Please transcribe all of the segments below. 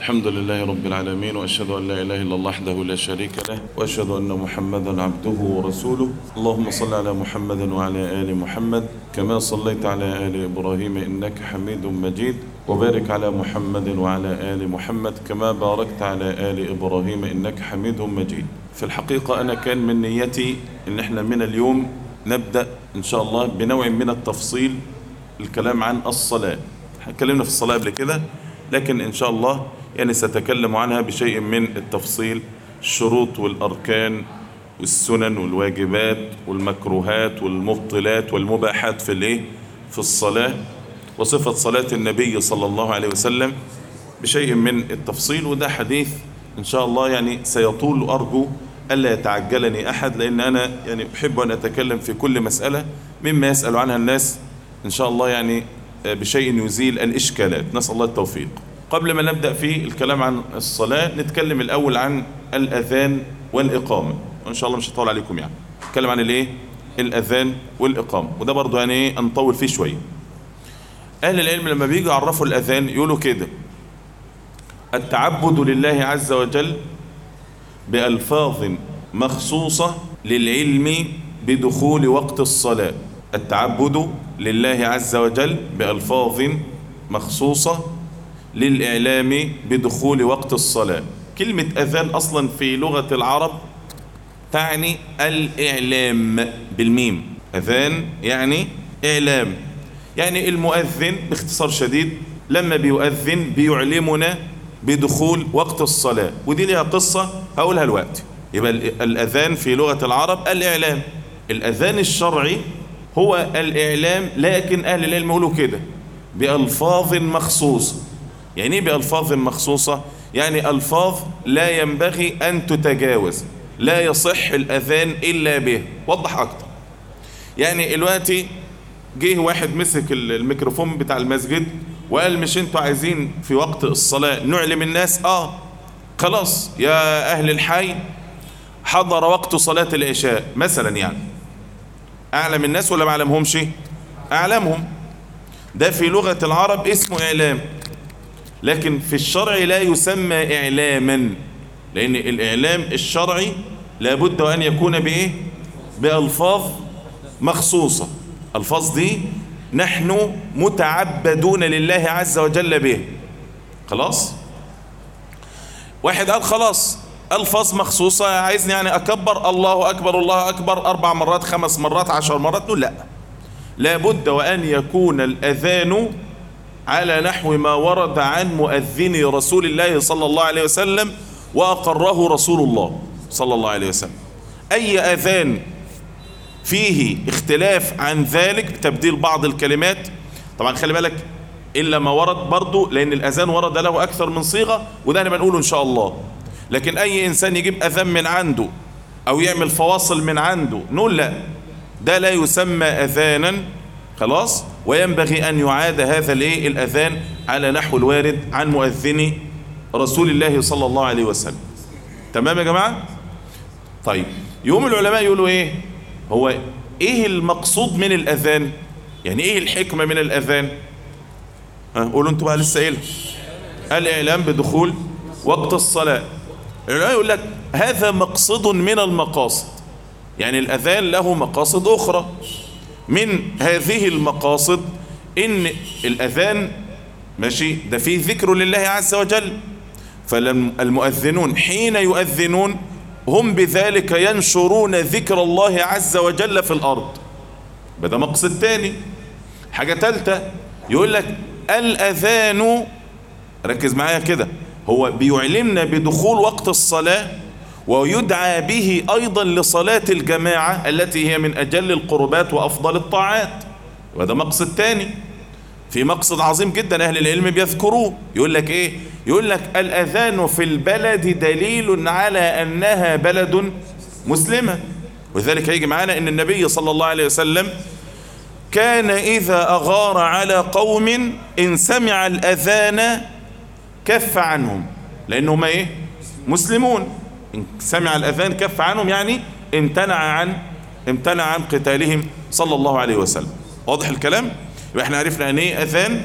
الحمد لله رب العالمين وأشهد أن لا إله إلا الله وحده لا شريك له وأشهد أن محمدا عبده ورسوله اللهم صل على محمد وعلى آل محمد كما صليت على آل إبراهيم إنك حميد مجيد وبارك على محمد وعلى آل محمد كما باركت على آل إبراهيم إنك حميد مجيد في الحقيقة أنا كان من نيتي إن إحنا من اليوم نبدأ إن شاء الله بنوع من التفصيل الكلام عن الصلاة اتكلمنا في الصلاة قبل كده لكن إن شاء الله يعني سأتكلم عنها بشيء من التفصيل الشروط والأركان والسنن والواجبات والمكروهات والمبطلات والمباحات في الايه في الصلاة وصفة صلاة النبي صلى الله عليه وسلم بشيء من التفصيل وده حديث إن شاء الله يعني سيطول أرجو ألا يتعجلني أحد لأن أنا يعني أحب أن أتكلم في كل مسألة مما يسأل عنها الناس إن شاء الله يعني بشيء يزيل الإشكالات نسأل الله التوفيق قبل ما نبدأ في الكلام عن الصلاة نتكلم الأول عن الأذان والإقامة وإن شاء الله مش هطول عليكم يعني نتكلم عن الإيه الأذان والإقامة وده برضو يعني إيه نطول فيه شوية أهل العلم لما بيجوا يعرفوا الأذان يقولوا كده التعبد لله عز وجل بألفاظ مخصوصة للعلم بدخول وقت الصلاة التعبد لله عز وجل بألفاظ مخصوصة للإعلام بدخول وقت الصلاة كلمة أذان أصلا في لغة العرب تعني الإعلام بالميم أذان يعني إعلام يعني المؤذن باختصار شديد لما بيؤذن بيعلمنا بدخول وقت الصلاة ودي لها قصة هقولها الوقت يبقى الأذان في لغة العرب الإعلام الأذان الشرعي هو الإعلام لكن أهل العلم يقولوا كده بألفاظ مخصوصة يعني ايه بألفاظ مخصوصة يعني ألفاظ لا ينبغي أن تتجاوز لا يصح الأذان إلا به وضح أكتر يعني دلوقتي جه واحد مسك الميكروفون بتاع المسجد وقال مش انتوا عايزين في وقت الصلاة نعلم الناس اه خلاص يا أهل الحي حضر وقت صلاة العشاء مثلا يعني أعلم الناس ولا ما أعلمهمش أعلمهم ده في لغة العرب اسمه إعلام لكن في الشرع لا يسمى إعلاما لأن الإعلام الشرعي لابد أن يكون بإيه بألفاظ مخصوصة الفاظ دي نحن متعبدون لله عز وجل به خلاص واحد قال خلاص الفاظ مخصوصة عايزني يعني أكبر الله أكبر الله أكبر أربع مرات خمس مرات عشر مرات نقول لا لابد وأن يكون الأذان على نحو ما ورد عن مؤذن رسول الله صلى الله عليه وسلم وأقره رسول الله صلى الله عليه وسلم أي أذان فيه اختلاف عن ذلك بتبديل بعض الكلمات طبعا خلي بالك إلا ما ورد برضو لأن الأذان ورد له أكثر من صيغة وده أنا بنقوله إن شاء الله لكن أي إنسان يجيب أذان من عنده أو يعمل فواصل من عنده نقول لا ده لا يسمى أذانا خلاص وينبغي أن يعاد هذا الايه الأذان على نحو الوارد عن مؤذن رسول الله صلى الله عليه وسلم تمام يا جماعة طيب يوم العلماء يقولوا ايه هو ايه المقصود من الأذان يعني ايه الحكمة من الأذان ها قولوا انتوا بقى لسه قايلها الإعلام بدخول وقت الصلاة العلماء يقول لك هذا مقصد من المقاصد يعني الأذان له مقاصد أخرى من هذه المقاصد ان الاذان ماشي ده فيه ذكر لله عز وجل فالمؤذنون حين يؤذنون هم بذلك ينشرون ذكر الله عز وجل في الارض ده مقصد تاني حاجة تالتة يقول لك الاذان ركز معايا كده هو بيعلمنا بدخول وقت الصلاة ويدعى به أيضا لصلاة الجماعة التي هي من أجل القربات وأفضل الطاعات وهذا مقصد تاني في مقصد عظيم جدا أهل العلم بيذكروه يقول لك إيه يقول لك الأذان في البلد دليل على أنها بلد مسلمة وذلك هيجي معانا أن النبي صلى الله عليه وسلم كان إذا أغار على قوم إن سمع الأذان كف عنهم لأنهم إيه مسلمون إن سمع الأذان كف عنهم يعني امتنع عن امتنع عن قتالهم صلى الله عليه وسلم واضح الكلام يبقى احنا عرفنا ان ايه اذان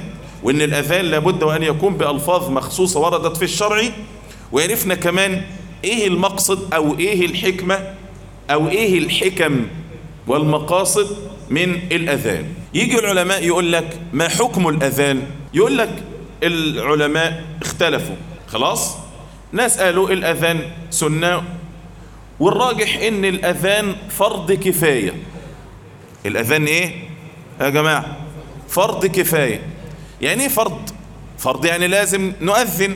وان الاذان لابد وان يكون بالفاظ مخصوصة وردت في الشرع وعرفنا كمان ايه المقصد او ايه الحكمة او ايه الحكم والمقاصد من الاذان يجي العلماء يقول لك ما حكم الاذان يقول لك العلماء اختلفوا خلاص ناس قالوا الاذان سنة والراجح ان الاذان فرض كفاية الاذان ايه يا جماعة فرض كفاية يعني ايه فرض فرض يعني لازم نؤذن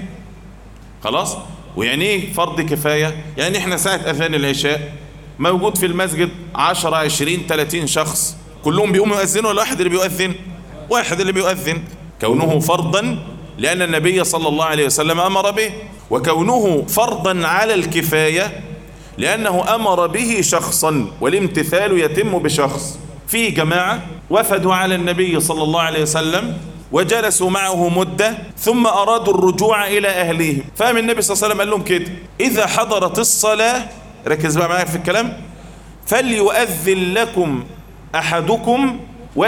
خلاص ويعني ايه فرض كفاية يعني احنا ساعة اذان العشاء موجود في المسجد 10 20 30 شخص كلهم بيقوموا يؤذنوا ولا واحد اللي بيؤذن واحد اللي بيؤذن كونه فرضا لأن النبي صلى الله عليه وسلم أمر به وكونه فرضا على الكفاية لأنه أمر به شخصا والامتثال يتم بشخص في جماعة وفدوا على النبي صلى الله عليه وسلم وجلسوا معه مدة ثم أرادوا الرجوع إلى أهليهم فهم النبي صلى الله عليه وسلم قال لهم كده إذا حضرت الصلاة ركز بقى معايا في الكلام فليؤذن لكم أحدكم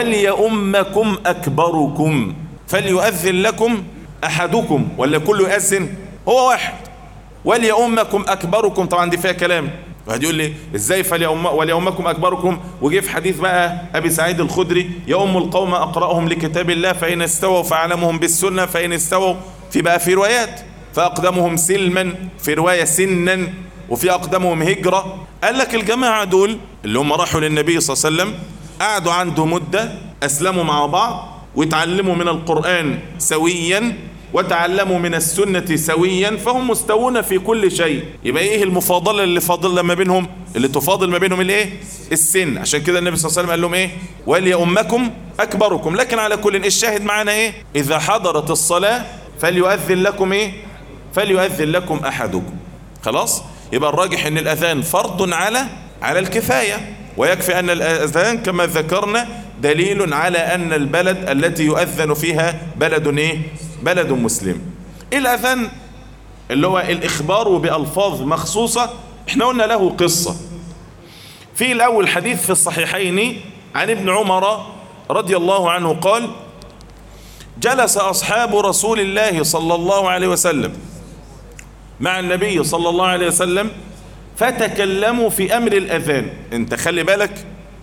وليؤمكم أكبركم فليؤذن لكم أحدكم ولا كله يؤذن هو واحد وليؤمكم أكبركم طبعا دي فيها كلام واحد يقول لي ازاي فليؤم وليؤمكم اكبركم وجه في حديث بقى ابي سعيد الخدري يؤم القوم اقراهم لكتاب الله فان استووا فاعلمهم بالسنه فان استووا في بقى في روايات فاقدمهم سلما في روايه سنا وفي اقدمهم هجره قال لك الجماعه دول اللي هم راحوا للنبي صلى الله عليه وسلم قعدوا عنده مده اسلموا مع بعض وتعلموا من القران سويا وتعلموا من السنة سويا فهم مستوون في كل شيء يبقى ايه المفاضلة اللي فاضل ما بينهم اللي تفاضل ما بينهم الايه السن عشان كده النبي صلى الله عليه وسلم قال لهم ايه وليؤمكم اكبركم لكن على كل الشاهد معنا ايه اذا حضرت الصلاة فليؤذن لكم ايه فليؤذن لكم احدكم خلاص يبقى الراجح ان الاذان فرض على على الكفاية ويكفي ان الاذان كما ذكرنا دليل على ان البلد التي يؤذن فيها بلد ايه بلد مسلم الاذان اللي هو الاخبار بألفاظ مخصوصة احنا قلنا له قصة في الاول حديث في الصحيحين عن ابن عمر رضي الله عنه قال جلس اصحاب رسول الله صلى الله عليه وسلم مع النبي صلى الله عليه وسلم فتكلموا في امر الاذان انت خلي بالك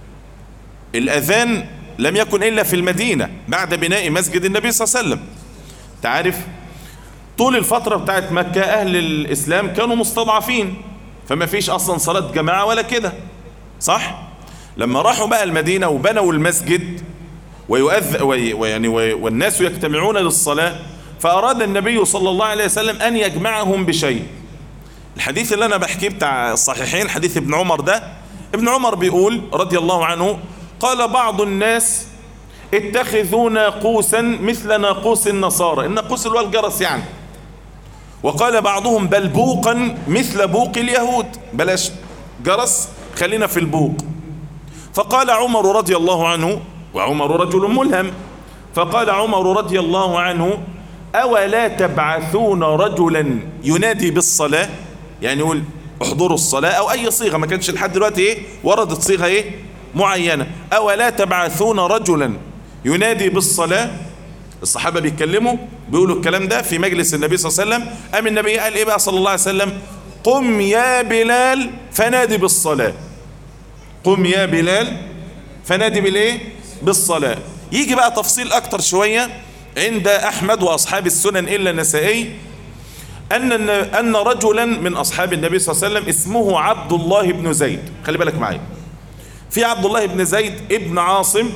الاذان لم يكن الا في المدينة بعد بناء مسجد النبي صلى الله عليه وسلم تعرف طول الفترة بتاعت مكة أهل الإسلام كانوا مستضعفين فما فيش أصلا صلاة جماعة ولا كده صح؟ لما راحوا بقى المدينة وبنوا المسجد ويؤذ ويعني والناس يجتمعون للصلاة فأراد النبي صلى الله عليه وسلم أن يجمعهم بشيء الحديث اللي أنا بحكيه بتاع الصحيحين حديث ابن عمر ده ابن عمر بيقول رضي الله عنه قال بعض الناس اتخذوا ناقوسا مثل ناقوس النصارى الناقوس اللي هو الجرس يعني وقال بعضهم بل بوقا مثل بوق اليهود بلاش جرس خلينا في البوق فقال عمر رضي الله عنه وعمر رجل ملهم فقال عمر رضي الله عنه أولا تبعثون رجلا ينادي بالصلاة يعني يقول احضروا الصلاة أو أي صيغة ما كانش لحد دلوقتي إيه وردت صيغة إيه معينة أولا تبعثون رجلا ينادي بالصلاة الصحابة بيتكلموا بيقولوا الكلام ده في مجلس النبي صلى الله عليه وسلم أم النبي قال إيه بقى صلى الله عليه وسلم قم يا بلال فنادي بالصلاة قم يا بلال فنادي بالإيه بالصلاة يجي بقى تفصيل أكتر شوية عند أحمد وأصحاب السنن إلا النسائي أن أن رجلا من أصحاب النبي صلى الله عليه وسلم اسمه عبد الله بن زيد خلي بالك معايا في عبد الله بن زيد ابن عاصم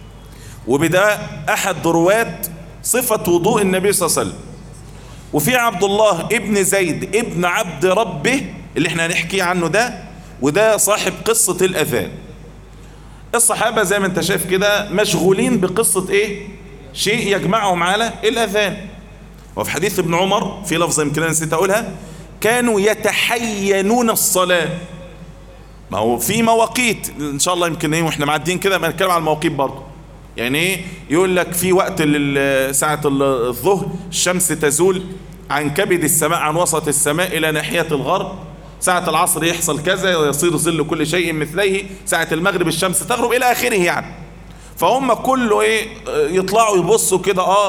وبده أحد رواة صفة وضوء النبي صلى الله عليه وسلم وفي عبد الله ابن زيد ابن عبد ربه اللي احنا هنحكي عنه ده وده صاحب قصة الأذان الصحابة زي ما انت شايف كده مشغولين بقصة ايه شيء يجمعهم على الأذان وفي حديث ابن عمر في لفظة يمكن انا نسيت اقولها كانوا يتحينون الصلاة ما هو في مواقيت ان شاء الله يمكن ايه واحنا معديين كده ما نتكلم على المواقيت برضه يعني ايه يقول لك في وقت ساعة الظهر الشمس تزول عن كبد السماء عن وسط السماء الى ناحية الغرب ساعة العصر يحصل كذا ويصير ظل كل شيء مثليه ساعة المغرب الشمس تغرب الى اخره يعني فهم كله ايه يطلعوا يبصوا كده اه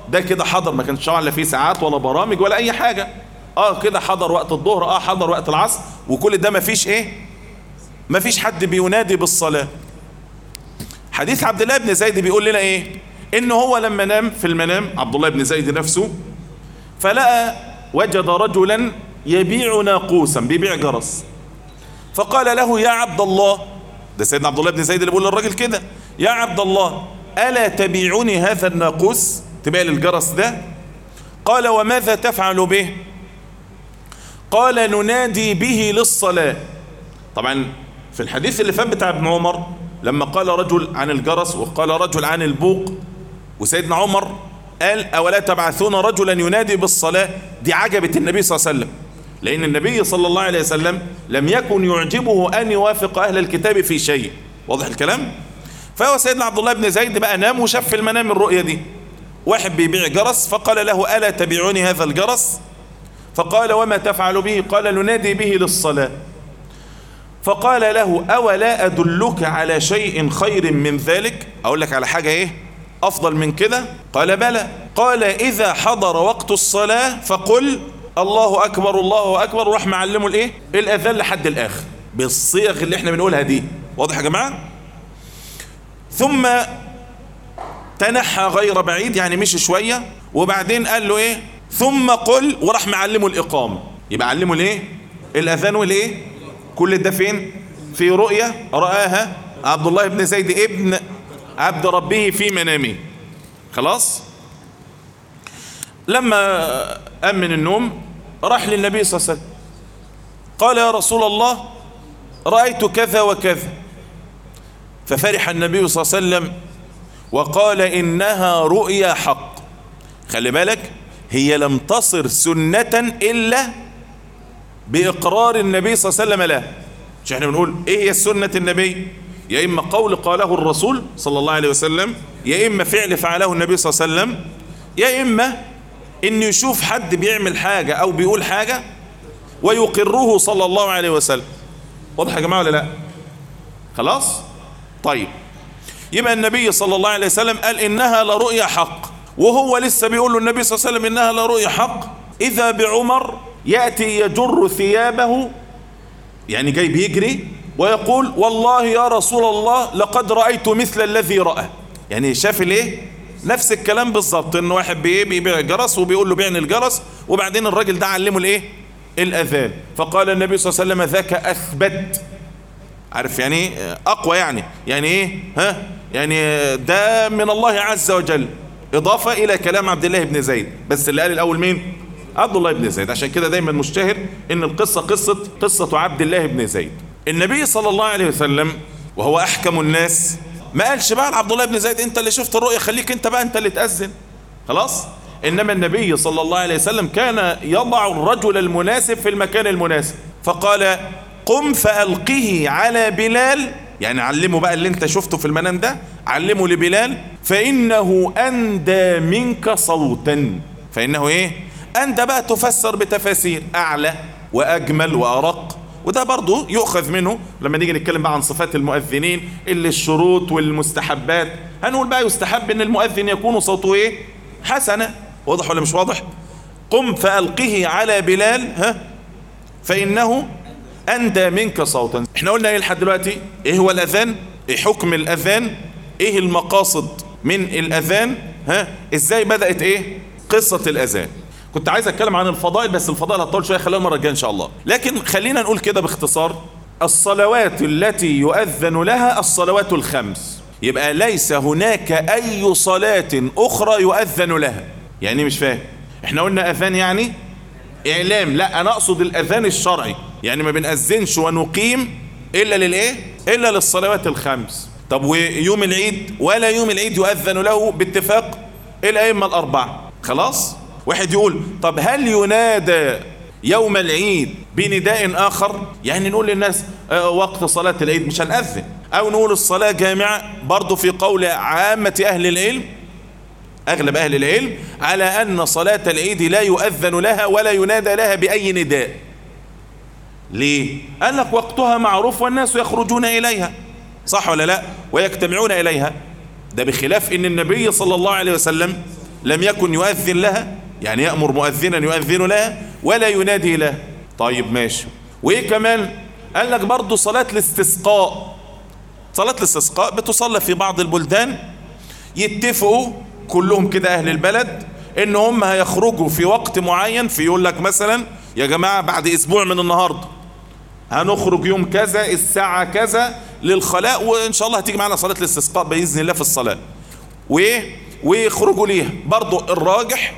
ده كده حضر ما كانش طبعا لا فيه ساعات ولا برامج ولا اي حاجة اه كده حضر وقت الظهر اه حضر وقت العصر وكل ده ما فيش ايه ما فيش حد بينادي بالصلاة حديث عبد الله بن زيد بيقول لنا ايه ان هو لما نام في المنام عبد الله بن زيد نفسه فلقى وجد رجلا يبيع ناقوسا بيبيع جرس فقال له يا عبد الله ده سيدنا عبد الله بن زيد اللي بيقول للراجل كده يا عبد الله ألا تبيعني هذا الناقوس تبيع لي الجرس ده قال وماذا تفعل به قال ننادي به للصلاة طبعا في الحديث اللي فات بتاع ابن عمر لما قال رجل عن الجرس وقال رجل عن البوق وسيدنا عمر قال أولا تبعثون رجلا ينادي بالصلاة دي عجبت النبي صلى الله عليه وسلم لأن النبي صلى الله عليه وسلم لم يكن يعجبه أن يوافق أهل الكتاب في شيء واضح الكلام فهو سيدنا عبد الله بن زيد بقى نام وشاف في المنام الرؤية دي واحد بيبيع جرس فقال له ألا تبيعني هذا الجرس فقال وما تفعل به قال ننادي به للصلاة فقال له أولا أدلك على شيء خير من ذلك أقول لك على حاجة إيه أفضل من كده قال بلى قال إذا حضر وقت الصلاة فقل الله أكبر الله أكبر وراح معلمه الإيه الأذان لحد الآخر بالصيغ اللي احنا بنقولها دي واضح يا جماعة ثم تنحى غير بعيد يعني مشي شوية وبعدين قال له ايه ثم قل وراح معلمه الإقامة يبقى علمه الايه الأذان والايه كل ده فين في رؤية رآها عبد الله بن زيد ابن عبد ربه في منامه خلاص لما قام من النوم راح للنبي صلى الله عليه وسلم قال يا رسول الله رأيت كذا وكذا ففرح النبي صلى الله عليه وسلم وقال إنها رؤيا حق خلي بالك هي لم تصر سنة إلا بإقرار النبي صلى الله عليه وسلم لها مش احنا بنقول ايه هي سنة النبي يا إما قول قاله الرسول صلى الله عليه وسلم يا إما فعل فعله النبي صلى الله عليه وسلم يا إما إن يشوف حد بيعمل حاجة أو بيقول حاجة ويقره صلى الله عليه وسلم واضح يا جماعة ولا لا خلاص طيب يبقى النبي صلى الله عليه وسلم قال إنها لرؤيا حق وهو لسه بيقول له النبي صلى الله عليه وسلم إنها لرؤيا حق إذا بعمر يأتي يجر ثيابه يعني جاي بيجري ويقول والله يا رسول الله لقد رأيت مثل الذي رأى يعني شاف الايه نفس الكلام بالظبط ان واحد بيبيع جرس وبيقول له بيعني الجرس وبعدين الراجل ده علمه الايه الاذان فقال النبي صلى الله عليه وسلم ذاك اثبت عارف يعني ايه اقوى يعني يعني ايه ها يعني ده من الله عز وجل اضافة الى كلام عبد الله بن زيد بس اللي قال الاول مين عبد الله بن زيد عشان كده دايما مشتهر ان القصة قصة قصة عبد الله بن زيد النبي صلى الله عليه وسلم وهو احكم الناس ما قالش بقى لعبد الله بن زيد انت اللي شفت الرؤيا خليك انت بقى انت اللي تأذن خلاص انما النبي صلى الله عليه وسلم كان يضع الرجل المناسب في المكان المناسب فقال قم فألقه على بلال يعني علمه بقى اللي انت شفته في المنام ده علمه لبلال فإنه أندى منك صوتا فإنه ايه أندى بقى تفسر بتفاسير أعلى وأجمل وأرق وده برضه يؤخذ منه لما نيجي نتكلم بقى عن صفات المؤذنين اللي الشروط والمستحبات هنقول بقى يستحب ان المؤذن يكون صوته ايه حسنة واضح ولا مش واضح قم فألقه على بلال ها فإنه أندى منك صوتا احنا قلنا ايه لحد دلوقتي ايه هو الأذان ايه حكم الأذان ايه المقاصد من الأذان ها ازاي بدأت ايه قصة الأذان كنت عايز اتكلم عن الفضائل بس الفضائل هتطول شويه خليها المره الجايه ان شاء الله لكن خلينا نقول كده باختصار الصلوات التي يؤذن لها الصلوات الخمس يبقى ليس هناك اي صلاه اخرى يؤذن لها يعني مش فاهم احنا قلنا اذان يعني اعلام لا انا اقصد الاذان الشرعي يعني ما بنأذنش ونقيم الا للايه الا للصلوات الخمس طب ويوم العيد ولا يوم العيد يؤذن له باتفاق الائمه الاربعه خلاص واحد يقول طب هل ينادى يوم العيد بنداء آخر يعني نقول للناس آه وقت صلاة العيد مش هنأذن أو نقول الصلاة جامعة برضو في قول عامة أهل العلم أغلب أهل العلم على أن صلاة العيد لا يؤذن لها ولا ينادى لها بأي نداء ليه؟ قال لك وقتها معروف والناس يخرجون إليها صح ولا لا ويجتمعون إليها ده بخلاف ان النبي صلى الله عليه وسلم لم يكن يؤذن لها يعني يأمر مؤذنا يؤذن لها ولا ينادي لها طيب ماشي وايه كمان قال لك برضو صلاة الاستسقاء صلاة الاستسقاء بتصلى في بعض البلدان يتفقوا كلهم كده اهل البلد ان هم هيخرجوا في وقت معين في يقول لك مثلا يا جماعة بعد اسبوع من النهاردة هنخرج يوم كذا الساعة كذا للخلاء وان شاء الله هتيجي معنا صلاة الاستسقاء بإذن الله في الصلاة وايه ويخرجوا ليها برضو الراجح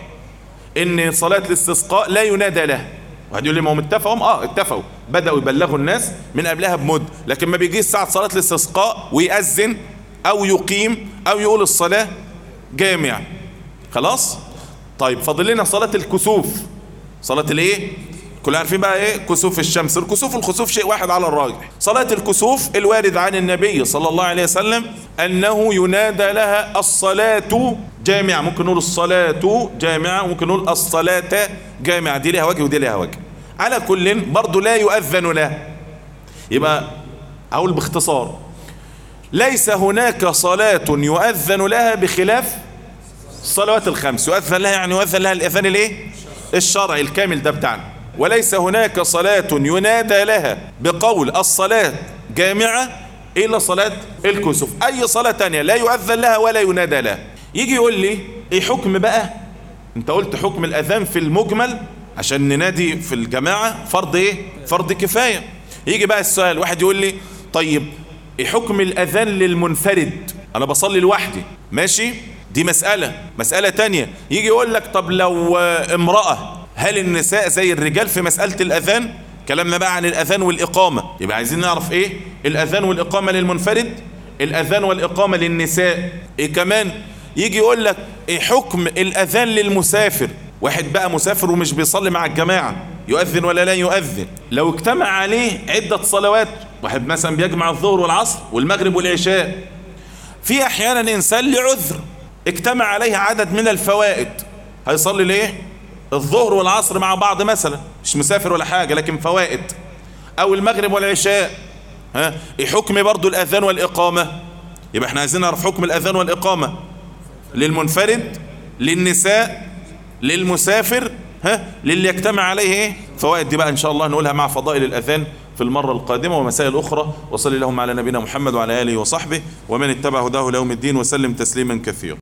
ان صلاة الاستسقاء لا ينادى لها واحد يقول لي ما هم اتفقوا اه اتفقوا بدأوا يبلغوا الناس من قبلها بمد لكن ما بيجيش ساعة صلاة الاستسقاء ويأذن او يقيم او يقول الصلاة جامع خلاص طيب فاضل لنا صلاة الكسوف صلاة الايه كلنا عارفين بقى ايه كسوف الشمس الكسوف والخسوف شيء واحد على الراجح صلاة الكسوف الوارد عن النبي صلى الله عليه وسلم انه ينادى لها الصلاة جامعة ممكن نقول الصلاة جامعة ممكن نقول الصلاة جامعة دي لها وجه ودي لها وجه على كل برضو لا يؤذن له يبقى اقول باختصار ليس هناك صلاة يؤذن لها بخلاف الصلوات الخمس يؤذن لها يعني يؤذن لها الاذان الايه الشرعي الكامل ده بتاعنا وليس هناك صلاة ينادى لها بقول الصلاة جامعة إلا صلاة الكسوف أي صلاة تانية لا يؤذن لها ولا ينادى لها يجي يقول لي إيه حكم بقى أنت قلت حكم الأذان في المجمل عشان ننادي في الجماعة فرض إيه فرض كفاية يجي بقى السؤال واحد يقول لي طيب إيه حكم الأذان للمنفرد أنا بصلي لوحدي ماشي دي مسألة مسألة تانية يجي يقول لك طب لو امرأة هل النساء زي الرجال في مسألة الأذان كلامنا بقى عن الأذان والإقامة يبقى عايزين نعرف إيه الأذان والإقامة للمنفرد الأذان والإقامة للنساء إيه كمان يجي يقول لك إيه حكم الأذان للمسافر واحد بقى مسافر ومش بيصلي مع الجماعة يؤذن ولا لا يؤذن لو اجتمع عليه عدة صلوات واحد مثلا بيجمع الظهر والعصر والمغرب والعشاء في أحيانا إنسان لعذر اجتمع عليه عدد من الفوائد هيصلي ليه الظهر والعصر مع بعض مثلا مش مسافر ولا حاجة لكن فوائد او المغرب والعشاء ها ايه حكم برضو الاذان والاقامة يبقى احنا عايزين نعرف حكم الاذان والاقامة للمنفرد للنساء للمسافر ها للي يجتمع عليه ايه فوائد دي بقى ان شاء الله نقولها مع فضائل الاذان في المرة القادمة ومسائل أخرى وصلي اللهم على نبينا محمد وعلى آله وصحبه ومن اتبع هداه ليوم الدين وسلم تسليما كثيرا